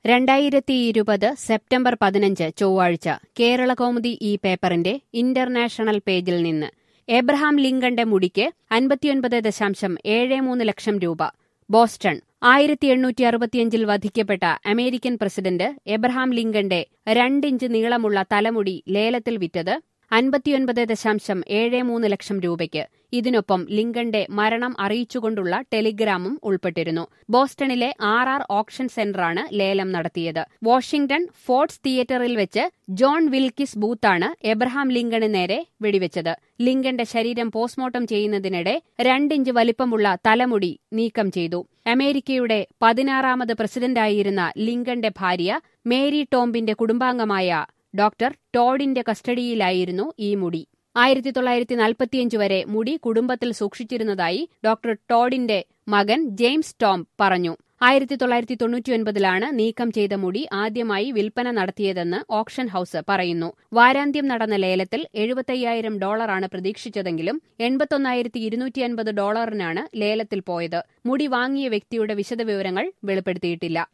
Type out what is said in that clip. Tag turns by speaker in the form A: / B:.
A: രണ്ടായിരത്തി ഇരുപത് സെപ്റ്റംബർ പതിനഞ്ച് ചൊവ്വാഴ്ച കേരളകൗമുദി ഈ പേപ്പറിന്റെ ഇന്റർനാഷണൽ പേജിൽ നിന്ന് എബ്രഹാം ലിങ്കന്റെ മുടിക്ക് അൻപത്തിയൊൻപത് ദശാംശം ഏഴ് മൂന്ന് ലക്ഷം രൂപ ബോസ്റ്റൺ ആയിരത്തി എണ്ണൂറ്റി അറുപത്തിയഞ്ചിൽ വധിക്കപ്പെട്ട അമേരിക്കൻ പ്രസിഡന്റ് എബ്രഹാം ലിങ്കന്റെ രണ്ടിഞ്ച് നീളമുള്ള തലമുടി ലേലത്തിൽ വിറ്റത് അൻപത്തിയൊൻപത് ദശാംശം ഏഴ് മൂന്ന് ലക്ഷം രൂപയ്ക്ക് ഇതിനൊപ്പം ലിങ്കന്റെ മരണം അറിയിച്ചുകൊണ്ടുള്ള ടെലിഗ്രാമും ഉൾപ്പെട്ടിരുന്നു ബോസ്റ്റണിലെ ആർ ആർ ഓപ്ഷൻ സെന്ററാണ് ലേലം നടത്തിയത് വാഷിംഗ്ടൺ ഫോർട്സ് തിയേറ്ററിൽ വെച്ച് ജോൺ വിൽക്കിസ് ബൂത്താണ് എബ്രഹാം ലിങ്കന് നേരെ വെടിവെച്ചത് ലിങ്കന്റെ ശരീരം പോസ്റ്റ്മോർട്ടം ചെയ്യുന്നതിനിടെ രണ്ടിഞ്ച് വലിപ്പമുള്ള തലമുടി നീക്കം ചെയ്തു അമേരിക്കയുടെ പതിനാറാമത് പ്രസിഡന്റായിരുന്ന ലിങ്കന്റെ ഭാര്യ മേരി ടോംബിന്റെ കുടുംബാംഗമായ ഡോക്ടർ ടോഡിന്റെ കസ്റ്റഡിയിലായിരുന്നു ഈ മുടി ആയിരത്തി തൊള്ളായിരത്തി നാൽപ്പത്തിയഞ്ച് വരെ മുടി കുടുംബത്തിൽ സൂക്ഷിച്ചിരുന്നതായി ഡോക്ടർ ടോഡിന്റെ മകൻ ജെയിംസ് ടോം പറഞ്ഞു ആയിരത്തി തൊള്ളായിരത്തി തൊണ്ണൂറ്റിയൊൻപതിലാണ് നീക്കം ചെയ്ത മുടി ആദ്യമായി വിൽപ്പന നടത്തിയതെന്ന് ഓപ്ഷൻ ഹൌസ് പറയുന്നു വാരാന്ത്യം നടന്ന ലേലത്തിൽ എഴുപത്തയ്യായിരം ഡോളറാണ് പ്രതീക്ഷിച്ചതെങ്കിലും എൺപത്തൊന്നായിരത്തി ഇരുന്നൂറ്റി അൻപത് ഡോളറിനാണ് ലേലത്തിൽ പോയത് മുടി വാങ്ങിയ വ്യക്തിയുടെ വിശദവിവരങ്ങൾ വെളിപ്പെടുത്തിയിട്ടില്ല